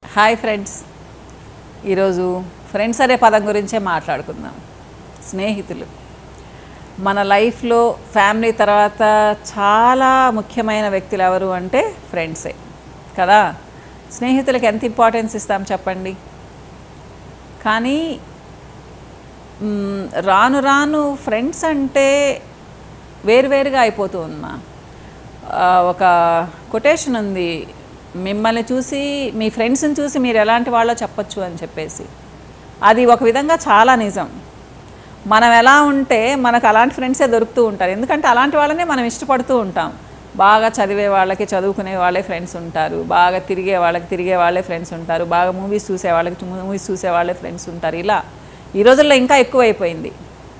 hi friends ఈరోజు friends అనే పదం గురించే మాట్లాడుకుందాం స్నేహితులు మన లైఫ్లో ఫ్యామిలీ తర్వాత చాలా ముఖ్యమైన వ్యక్తులు ఎవరు అంటే ఫ్రెండ్సే కదా స్నేహితులకి ఎంత ఇంపార్టెన్స్ ఇస్తాం చెప్పండి కానీ మ్, రాను రాను ఫ్రెండ్స్ అంటే వేరువేరుగా అయిపోతూ ఉన్నా ఆ, ఒక కొటేషన్ ఉంది మిమ్మల్ని చూసి మీ ఫ్రెండ్స్ని చూసి మీరు ఎలాంటి వాళ్ళో చెప్పొచ్చు అని చెప్పేసి అది ఒక విధంగా చాలా నిజం మనం ఎలా ఉంటే మనకు అలాంటి ఫ్రెండ్సే దొరుకుతూ ఉంటారు ఎందుకంటే అలాంటి వాళ్ళనే మనం ఇష్టపడుతూ ఉంటాం బాగా చదివే వాళ్ళకి చదువుకునే వాళ్ళే ఫ్రెండ్స్ ఉంటారు బాగా తిరిగే వాళ్ళకి తిరిగే వాళ్ళే ఫ్రెండ్స్ ఉంటారు బాగా మూవీస్ చూసే వాళ్ళకి మూవీస్ చూసే వాళ్ళే ఫ్రెండ్స్ ఉంటారు ఇలా ఈ రోజుల్లో ఇంకా ఎక్కువైపోయింది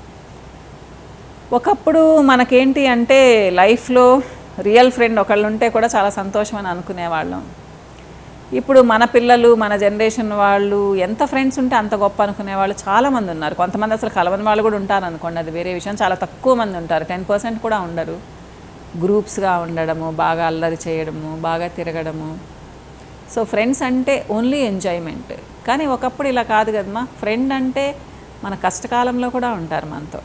ఒకప్పుడు మనకేంటి అంటే లైఫ్లో రియల్ ఫ్రెండ్ ఒకళ్ళు ఉంటే కూడా చాలా సంతోషం అని అనుకునేవాళ్ళం ఇప్పుడు మన పిల్లలు మన జనరేషన్ వాళ్ళు ఎంత ఫ్రెండ్స్ ఉంటే అంత గొప్ప అనుకునే వాళ్ళు చాలామంది ఉన్నారు కొంతమంది అసలు కలవని వాళ్ళు కూడా ఉంటారు అనుకోండి అది వేరే విషయం చాలా తక్కువ మంది ఉంటారు టెన్ పర్సెంట్ కూడా ఉండరు గ్రూప్స్గా ఉండడము బాగా అల్లరి చేయడము బాగా తిరగడము సో ఫ్రెండ్స్ అంటే ఓన్లీ ఎంజాయ్మెంట్ కానీ ఒకప్పుడు ఇలా కాదు కదమ్మా ఫ్రెండ్ అంటే మన కష్టకాలంలో కూడా ఉంటారు మనతో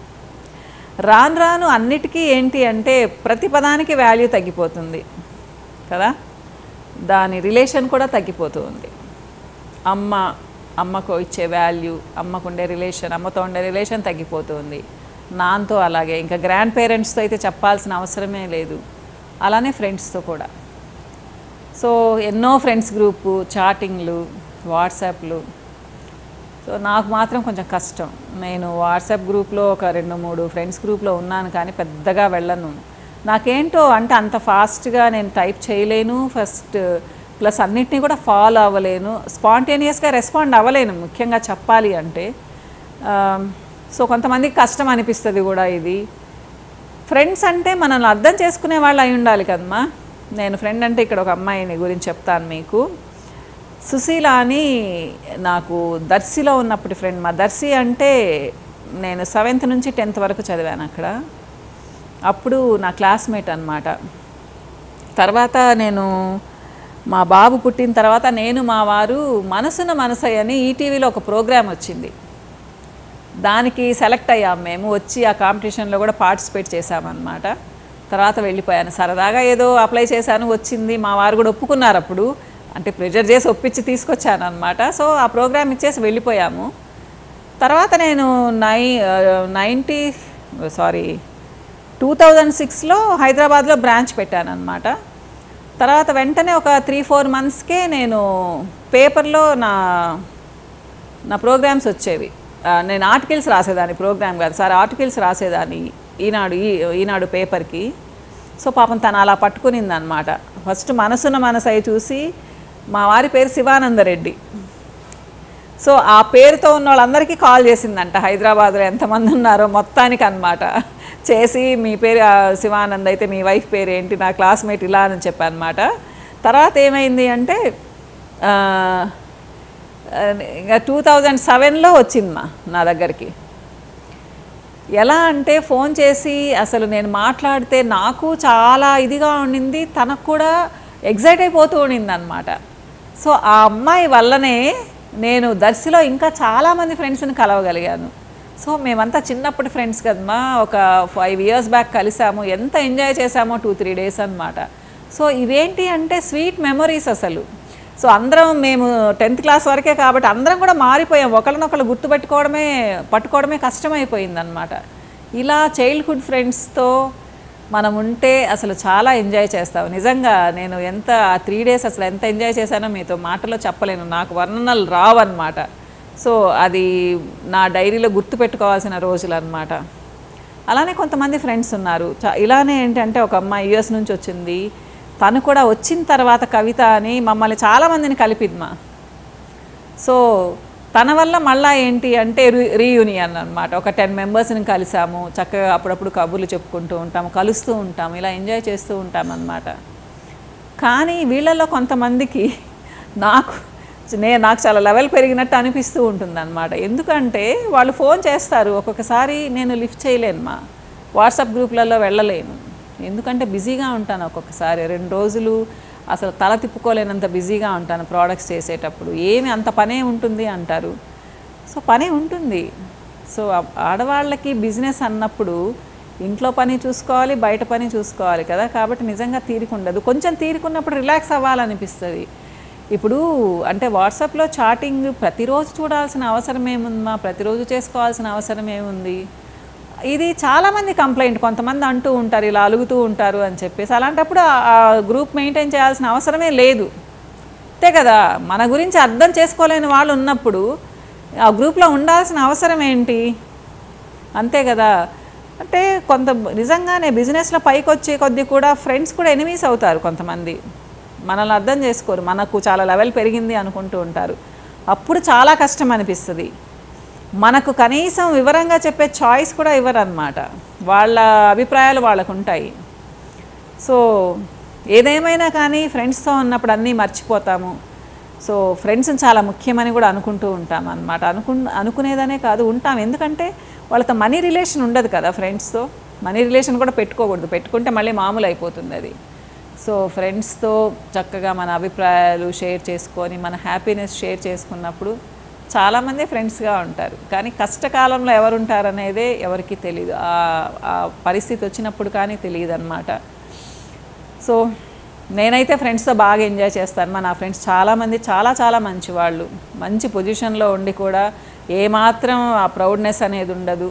రాను రాను అన్నిటికీ ఏంటి అంటే ప్రతి పదానికి వాల్యూ తగ్గిపోతుంది కదా దాని రిలేషన్ కూడా తగ్గిపోతూ ఉంది అమ్మ అమ్మకు ఇచ్చే వాల్యూ అమ్మకు ఉండే రిలేషన్ అమ్మతో ఉండే రిలేషన్ తగ్గిపోతుంది నాన్నతో అలాగే ఇంకా గ్రాండ్ పేరెంట్స్తో అయితే చెప్పాల్సిన అవసరమే లేదు అలానే ఫ్రెండ్స్తో కూడా సో ఎన్నో ఫ్రెండ్స్ గ్రూపు చాటింగ్లు వాట్సాప్లు సో నాకు మాత్రం కొంచెం కష్టం నేను వాట్సాప్ గ్రూప్లో ఒక రెండు మూడు ఫ్రెండ్స్ గ్రూప్లో ఉన్నాను కానీ పెద్దగా వెళ్ళను నాకేంటో అంటే అంత ఫాస్ట్గా నేను టైప్ చేయలేను ఫస్ట్ ప్లస్ అన్నిటినీ కూడా ఫాలో అవ్వలేను స్పాంటేనియస్గా రెస్పాండ్ అవ్వలేను ముఖ్యంగా చెప్పాలి అంటే ఆమ్, సో కొంతమందికి కష్టం అనిపిస్తుంది కూడా ఇది ఫ్రెండ్స్ అంటే మనల్ని అర్థం చేసుకునే వాళ్ళు అయి ఉండాలి కదమ్మా నేను ఫ్రెండ్ అంటే ఇక్కడ ఒక అమ్మాయిని గురించి చెప్తాను మీకు సుశీల అని నాకు దర్శిలో ఉన్నప్పటి ఫ్రెండ్ మా దర్శి అంటే నేను సెవెంత్ నుంచి టెన్త్ వరకు చదివాను అక్కడ అప్పుడు నా క్లాస్మేట్ అనమాట తర్వాత నేను మా బాబు పుట్టిన తర్వాత నేను మా వారు మనసున మనసయ్య అని ఈటీవీలో ఒక ప్రోగ్రాం వచ్చింది దానికి సెలెక్ట్ అయ్యాం మేము వచ్చి ఆ కాంపిటీషన్లో కూడా పార్టిసిపేట్ చేశామన్నమాట తర్వాత వెళ్ళిపోయాను సరదాగా ఏదో అప్లై చేశాను వచ్చింది మా వారు కూడా ఒప్పుకున్నారు అప్పుడు అంటే ప్రెజర్ చేసి ఒప్పించి తీసుకొచ్చాను అనమాట సో ఆ ప్రోగ్రామ్ ఇచ్చేసి వెళ్ళిపోయాము తర్వాత నేను నై నైంటీ సారీ టూ థౌజండ్ సిక్స్లో హైదరాబాద్లో బ్రాంచ్ పెట్టాను అనమాట తర్వాత వెంటనే ఒక త్రీ ఫోర్ మంత్స్కే నేను పేపర్లో నా నా ప్రోగ్రామ్స్ వచ్చేవి ఆ, నేను ఆర్టికల్స్ రాసేదాన్ని ప్రోగ్రామ్ కాదు సార్ ఆర్టికల్స్ రాసేదాన్ని ఈనాడు ఈ ఈనాడు పేపర్కి సో పాపం తను అలా పట్టుకునింది అనమాట ఫస్ట్ మనసున్న మనసై చూసి మా వారి పేరు శివానందరెడ్డి సో ఆ పేరుతో ఉన్న వాళ్ళందరికీ కాల్ చేసిందంట హైదరాబాద్లో ఎంతమంది ఉన్నారో మొత్తానికి అన్నమాట చేసి మీ పేరు ఆ, శివానంద్ అయితే మీ వైఫ్ పేరు ఏంటి నా క్లాస్మేట్ ఇలా అని చెప్పానమాట తర్వాత ఏమైంది అంటే ఆ, ఇంకా టూ థౌజండ్ సెవెన్లో వచ్చిందమ్మా నా దగ్గరికి ఎలా అంటే ఫోన్ చేసి అసలు నేను మాట్లాడితే నాకు చాలా ఇదిగా ఉండింది తనకు కూడా ఎగ్జైట్ అయిపోతూ ఉండింది అనమాట సో ఆ అమ్మాయి వల్లనే నేను దర్శిలో ఇంకా చాలామంది ఫ్రెండ్స్ని కలవగలిగాను సో మేమంతా చిన్నప్పటి ఫ్రెండ్స్ కదమ్మా ఒక ఫైవ్ ఇయర్స్ బ్యాక్ కలిసాము ఎంత ఎంజాయ్ చేసామో టూ త్రీ డేస్ అనమాట సో ఇవేంటి అంటే స్వీట్ మెమరీస్ అసలు సో అందరం మేము టెన్త్ క్లాస్ వరకే కాబట్టి అందరం కూడా మారిపోయాం ఒకరినొకరు గుర్తుపెట్టుకోవడమే పట్టుకోవడమే కష్టమైపోయింది అనమాట ఇలా చైల్డ్హుడ్ ఫ్రెండ్స్తో మనం ఉంటే అసలు చాలా ఎంజాయ్ చేస్తాం నిజంగా నేను ఎంత ఆ త్రీ డేస్ అసలు ఎంత ఎంజాయ్ చేశానో మీతో మాటలో చెప్పలేను నాకు వర్ణనలు రావన్నమాట సో అది నా డైరీలో గుర్తుపెట్టుకోవాల్సిన రోజులు అనమాట అలానే కొంతమంది ఫ్రెండ్స్ ఉన్నారు చ- ఇలానే ఏంటంటే ఒక అమ్మాయి యుఎస్ నుంచి వచ్చింది తను కూడా వచ్చిన తర్వాత కవిత అని మమ్మల్ని చాలామందిని కలిపిద్మా సో తన వల్ల మళ్ళా ఏంటి అంటే రీయూనియన్ అనమాట ఒక టెన్ మెంబర్స్ని కలిసాము చక్కగా అప్పుడప్పుడు కబుర్లు చెప్పుకుంటూ ఉంటాము కలుస్తూ ఉంటాము ఇలా ఎంజాయ్ చేస్తూ ఉంటాం అన్నమాట కానీ వీళ్ళల్లో కొంతమందికి నాకు నేను నాకు చాలా లెవెల్ పెరిగినట్టు అనిపిస్తూ ఉంటుంది అనమాట ఎందుకంటే వాళ్ళు ఫోన్ చేస్తారు ఒక్కొక్కసారి నేను లిఫ్ట్ చేయలేను మా వాట్సాప్ గ్రూప్లలో వెళ్ళలేను ఎందుకంటే బిజీగా ఉంటాను ఒక్కొక్కసారి రెండు రోజులు అసలు తల తిప్పుకోలేనంత బిజీగా ఉంటాను ప్రోడక్ట్స్ చేసేటప్పుడు ఏమి అంత పనే ఉంటుంది అంటారు సో పనే ఉంటుంది సో ఆ- ఆడవాళ్ళకి బిజినెస్ అన్నప్పుడు ఇంట్లో పని చూసుకోవాలి బయట పని చూసుకోవాలి కదా కాబట్టి నిజంగా తీరిక ఉండదు కొంచెం తీరుకున్నప్పుడు రిలాక్స్ అవ్వాలనిపిస్తుంది ఇప్పుడు అంటే వాట్సాప్లో చాటింగ్ ప్రతిరోజు చూడాల్సిన అవసరం ఏముందమ్మా ప్రతిరోజు చేసుకోవాల్సిన అవసరం ఏముంది ఇది చాలామంది కంప్లైంట్ కొంతమంది అంటూ ఉంటారు ఇలా అలుగుతూ ఉంటారు అని చెప్పేసి అలాంటప్పుడు ఆ- ఆ గ్రూప్ మెయింటైన్ చేయాల్సిన అవసరమే లేదు అంతే కదా మన గురించి అర్థం చేసుకోలేని వాళ్ళు ఉన్నప్పుడు ఆ గ్రూప్లో ఉండాల్సిన అవసరం ఏంటి అంతే కదా అంటే కొంత నిజంగానే బిజినెస్లో పైకి వచ్చే కొద్దీ కూడా ఫ్రెండ్స్ కూడా ఎనిమీస్ అవుతారు కొంతమంది మనల్ని అర్థం చేసుకోరు మనకు చాలా లెవెల్ పెరిగింది అనుకుంటూ ఉంటారు అప్పుడు చాలా కష్టం అనిపిస్తుంది మనకు కనీసం వివరంగా చెప్పే చాయిస్ కూడా ఇవ్వరు అనమాట వాళ్ళ అభిప్రాయాలు వాళ్ళకు ఉంటాయి సో ఏదేమైనా కానీ ఫ్రెండ్స్తో ఉన్నప్పుడు అన్నీ మర్చిపోతాము సో ఫ్రెండ్స్ని చాలా ముఖ్యమని కూడా అనుకుంటూ ఉంటాం అనమాట అనుకు అనుకునేదనే కాదు ఉంటాం ఎందుకంటే వాళ్ళతో మనీ రిలేషన్ ఉండదు కదా ఫ్రెండ్స్తో మనీ రిలేషన్ కూడా పెట్టుకోకూడదు పెట్టుకుంటే మళ్ళీ మామూలు అయిపోతుంది అది సో ఫ్రెండ్స్తో చక్కగా మన అభిప్రాయాలు షేర్ చేసుకొని మన హ్యాపీనెస్ షేర్ చేసుకున్నప్పుడు చాలామంది ఫ్రెండ్స్గా ఉంటారు కానీ కష్టకాలంలో ఎవరు ఉంటారనేదే ఎవరికి తెలియదు ఆ- ఆ పరిస్థితి వచ్చినప్పుడు కానీ తెలియదు అనమాట సో నేనైతే ఫ్రెండ్స్తో బాగా ఎంజాయ్ చేస్తాను మా నా ఫ్రెండ్స్ చాలామంది చాలా చాలా మంచి వాళ్ళు మంచి పొజిషన్లో ఉండి కూడా ఏమాత్రం ఆ ప్రౌడ్నెస్ అనేది ఉండదు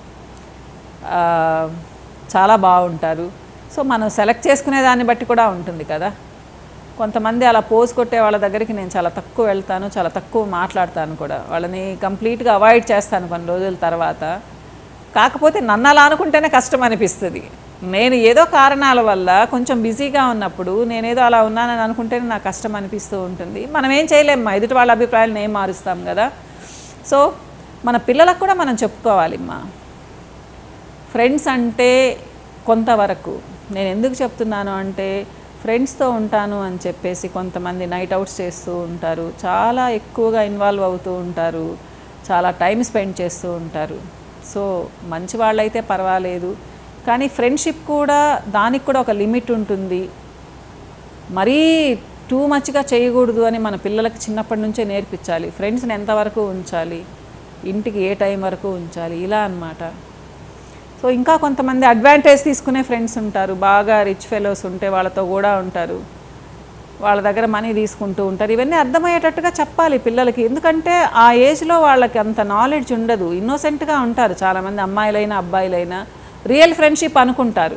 ఆ, చాలా బాగుంటారు సో మనం సెలెక్ట్ చేసుకునే దాన్ని బట్టి కూడా ఉంటుంది కదా కొంతమంది అలా పోజ్ కొట్టే వాళ్ళ దగ్గరికి నేను చాలా తక్కువ వెళ్తాను చాలా తక్కువ మాట్లాడతాను కూడా వాళ్ళని కంప్లీట్గా అవాయిడ్ చేస్తాను కొన్ని రోజుల తర్వాత కాకపోతే నన్ను అలా అనుకుంటేనే కష్టం అనిపిస్తుంది నేను ఏదో కారణాల వల్ల కొంచెం బిజీగా ఉన్నప్పుడు నేనేదో అలా ఉన్నానని అనుకుంటేనే నాకు కష్టం అనిపిస్తూ ఉంటుంది మనం ఏం చేయలేమ్మా ఎదుటి వాళ్ళ అభిప్రాయాలను ఏం మారుస్తాం కదా సో మన పిల్లలకు కూడా మనం చెప్పుకోవాలిమ్మా ఫ్రెండ్స్ అంటే కొంతవరకు నేను ఎందుకు చెప్తున్నాను అంటే ఫ్రెండ్స్తో ఉంటాను అని చెప్పేసి కొంతమంది నైట్ అవుట్స్ చేస్తూ ఉంటారు చాలా ఎక్కువగా ఇన్వాల్వ్ అవుతూ ఉంటారు చాలా టైం స్పెండ్ చేస్తూ ఉంటారు సో మంచి వాళ్ళైతే పర్వాలేదు కానీ ఫ్రెండ్షిప్ కూడా దానికి కూడా ఒక లిమిట్ ఉంటుంది మరీ టూ మచ్గా చేయకూడదు అని మన పిల్లలకి చిన్నప్పటి నుంచే నేర్పించాలి ఫ్రెండ్స్ని ఎంతవరకు ఉంచాలి ఇంటికి ఏ టైం వరకు ఉంచాలి ఇలా అన్నమాట సో ఇంకా కొంతమంది అడ్వాంటేజ్ తీసుకునే ఫ్రెండ్స్ ఉంటారు బాగా రిచ్ ఫెలోస్ ఉంటే వాళ్ళతో కూడా ఉంటారు వాళ్ళ దగ్గర మనీ తీసుకుంటూ ఉంటారు ఇవన్నీ అర్థమయ్యేటట్టుగా చెప్పాలి పిల్లలకి ఎందుకంటే ఆ ఏజ్లో వాళ్ళకి అంత నాలెడ్జ్ ఉండదు ఇన్నోసెంట్గా ఉంటారు చాలామంది అమ్మాయిలైనా అబ్బాయిలైనా రియల్ ఫ్రెండ్షిప్ అనుకుంటారు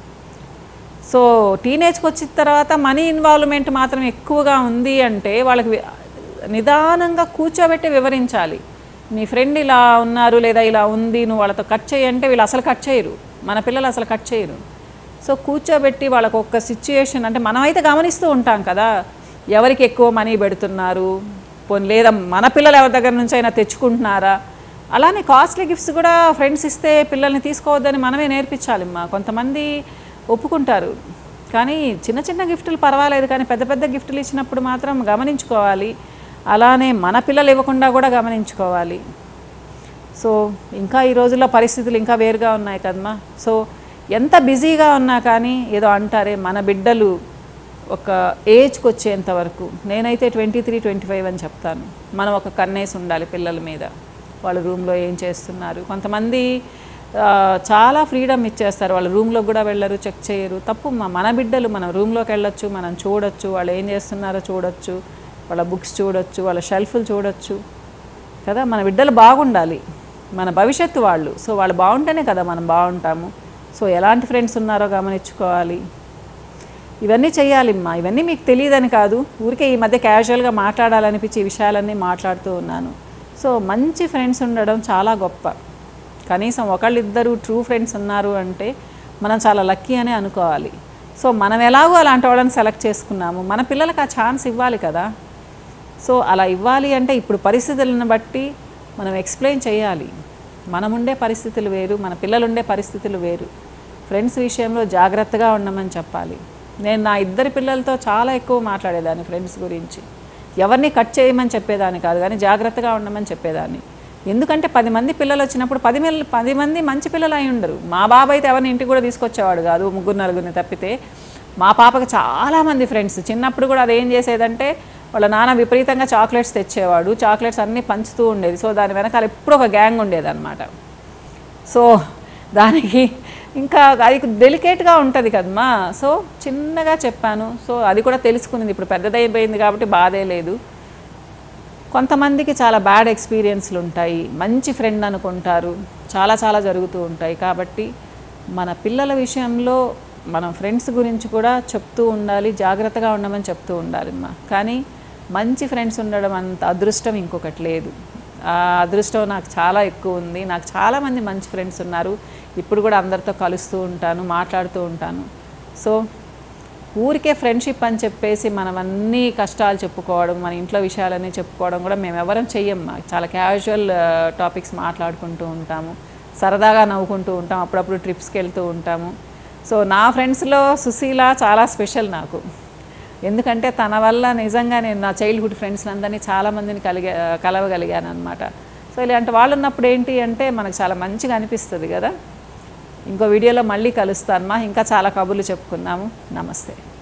సో టీనేజ్కి వచ్చిన తర్వాత మనీ ఇన్వాల్వ్మెంట్ మాత్రం ఎక్కువగా ఉంది అంటే వాళ్ళకి వి- నిదానంగా కూర్చోబెట్టి వివరించాలి నీ ఫ్రెండ్ ఇలా ఉన్నారు లేదా ఇలా ఉంది నువ్వు వాళ్ళతో కట్ చేయంటే వీళ్ళు అసలు కట్ చేయరు మన పిల్లలు అసలు కట్ చేయరు సో కూర్చోబెట్టి వాళ్ళకు ఒక్క సిచ్యుయేషన్ అంటే మనమైతే గమనిస్తూ ఉంటాం కదా ఎవరికి ఎక్కువ మనీ పెడుతున్నారు పోనీ లేదా మన పిల్లలు ఎవరి దగ్గర నుంచి అయినా తెచ్చుకుంటున్నారా అలానే కాస్ట్లీ గిఫ్ట్స్ కూడా ఫ్రెండ్స్ ఇస్తే పిల్లల్ని తీసుకోవద్దని మనమే నేర్పించాలి మా కొంతమంది ఒప్పుకుంటారు కానీ చిన్న చిన్న గిఫ్టులు పర్వాలేదు కానీ పెద్ద పెద్ద గిఫ్టులు ఇచ్చినప్పుడు మాత్రం గమనించుకోవాలి అలానే మన పిల్లలు ఇవ్వకుండా కూడా గమనించుకోవాలి సో ఇంకా ఈ రోజుల్లో పరిస్థితులు ఇంకా వేరుగా ఉన్నాయి కదమ్మా సో ఎంత బిజీగా ఉన్నా కానీ ఏదో అంటారే మన బిడ్డలు ఒక ఏజ్కి వచ్చేంత వరకు నేనైతే ట్వంటీ త్రీ ట్వంటీ ఫైవ్ అని చెప్తాను మనం ఒక కన్నేసి ఉండాలి పిల్లల మీద వాళ్ళ రూమ్లో ఏం చేస్తున్నారు కొంతమంది ఆ, చాలా ఫ్రీడమ్ ఇచ్చేస్తారు వాళ్ళ రూమ్లో కూడా వెళ్ళరు చెక్ చేయరు తప్పు మా మన బిడ్డలు మనం రూమ్లోకి వెళ్ళొచ్చు మనం చూడొచ్చు వాళ్ళు ఏం చేస్తున్నారో చూడొచ్చు వాళ్ళ బుక్స్ చూడొచ్చు వాళ్ళ షెల్ఫ్లు చూడొచ్చు కదా మన బిడ్డలు బాగుండాలి మన భవిష్యత్తు వాళ్ళు సో వాళ్ళు బాగుంటేనే కదా మనం బాగుంటాము సో ఎలాంటి ఫ్రెండ్స్ ఉన్నారో గమనించుకోవాలి ఇవన్నీ చేయాలిమ్మా ఇవన్నీ మీకు తెలియదని కాదు ఊరికే ఈ మధ్య క్యాజువల్గా మాట్లాడాలనిపించి ఈ విషయాలన్నీ మాట్లాడుతూ ఉన్నాను సో మంచి ఫ్రెండ్స్ ఉండడం చాలా గొప్ప కనీసం ఒకళ్ళిద్దరు ట్రూ ఫ్రెండ్స్ ఉన్నారు అంటే మనం చాలా లక్కీ అనే అనుకోవాలి సో మనం ఎలాగో అలాంటి వాళ్ళని సెలెక్ట్ చేసుకున్నాము మన పిల్లలకు ఆ ఛాన్స్ ఇవ్వాలి కదా సో అలా ఇవ్వాలి అంటే ఇప్పుడు పరిస్థితులను బట్టి మనం ఎక్స్ప్లెయిన్ చేయాలి మనం ఉండే పరిస్థితులు వేరు మన పిల్లలు ఉండే పరిస్థితులు వేరు ఫ్రెండ్స్ విషయంలో జాగ్రత్తగా ఉండమని చెప్పాలి నేను నా ఇద్దరి పిల్లలతో చాలా ఎక్కువ మాట్లాడేదాన్ని ఫ్రెండ్స్ గురించి ఎవరిని కట్ చేయమని చెప్పేదాన్ని కాదు కానీ జాగ్రత్తగా ఉండమని చెప్పేదాన్ని ఎందుకంటే పది మంది పిల్లలు వచ్చినప్పుడు పది మిల్ల పది మంది మంచి పిల్లలు అయి ఉండరు మా బాబు అయితే ఎవరిని ఇంటికి కూడా తీసుకొచ్చేవాడు కాదు ముగ్గురు నలుగురిని తప్పితే మా పాపకి చాలామంది ఫ్రెండ్స్ చిన్నప్పుడు కూడా అది ఏం చేసేదంటే వాళ్ళ నాన్న విపరీతంగా చాక్లెట్స్ తెచ్చేవాడు చాక్లెట్స్ అన్నీ పంచుతూ ఉండేది సో దాని వెనకాల ఎప్పుడు ఒక గ్యాంగ్ ఉండేదన్నమాట సో దానికి ఇంకా అది డెలికేట్గా ఉంటుంది కదమ్మా సో చిన్నగా చెప్పాను సో అది కూడా తెలుసుకునింది ఇప్పుడు పెద్దదైపోయింది కాబట్టి బాధే లేదు కొంతమందికి చాలా బ్యాడ్ ఎక్స్పీరియన్స్లు ఉంటాయి మంచి ఫ్రెండ్ అనుకుంటారు చాలా చాలా జరుగుతూ ఉంటాయి కాబట్టి మన పిల్లల విషయంలో మనం ఫ్రెండ్స్ గురించి కూడా చెప్తూ ఉండాలి జాగ్రత్తగా ఉండమని చెప్తూ ఉండాలి అమ్మా కానీ మంచి ఫ్రెండ్స్ ఉండడం అంత అదృష్టం ఇంకొకటి లేదు ఆ అదృష్టం నాకు చాలా ఎక్కువ ఉంది నాకు చాలామంది మంచి ఫ్రెండ్స్ ఉన్నారు ఇప్పుడు కూడా అందరితో కలుస్తూ ఉంటాను మాట్లాడుతూ ఉంటాను సో ఊరికే ఫ్రెండ్షిప్ అని చెప్పేసి మనం అన్ని కష్టాలు చెప్పుకోవడం మన ఇంట్లో విషయాలన్నీ చెప్పుకోవడం కూడా మేము ఎవరం చెయ్యం మా- చాలా క్యాజువల్ టాపిక్స్ మాట్లాడుకుంటూ ఉంటాము సరదాగా నవ్వుకుంటూ ఉంటాం అప్పుడప్పుడు ట్రిప్స్కి వెళ్తూ ఉంటాము సో నా ఫ్రెండ్స్లో సుశీల చాలా స్పెషల్ నాకు ఎందుకంటే తన వల్ల నిజంగా నేను నా చైల్డ్హుడ్ ఫ్రెండ్స్ అందరినీ చాలామందిని కలిగా కలవగలిగాను అనమాట సో ఇలాంటి వాళ్ళు ఉన్నప్పుడు ఏంటి అంటే మనకు చాలా మంచిగా అనిపిస్తుంది కదా ఇంకో వీడియోలో మళ్ళీ కలుస్తానమ్మా ఇంకా చాలా కబుర్లు చెప్పుకుందాము నమస్తే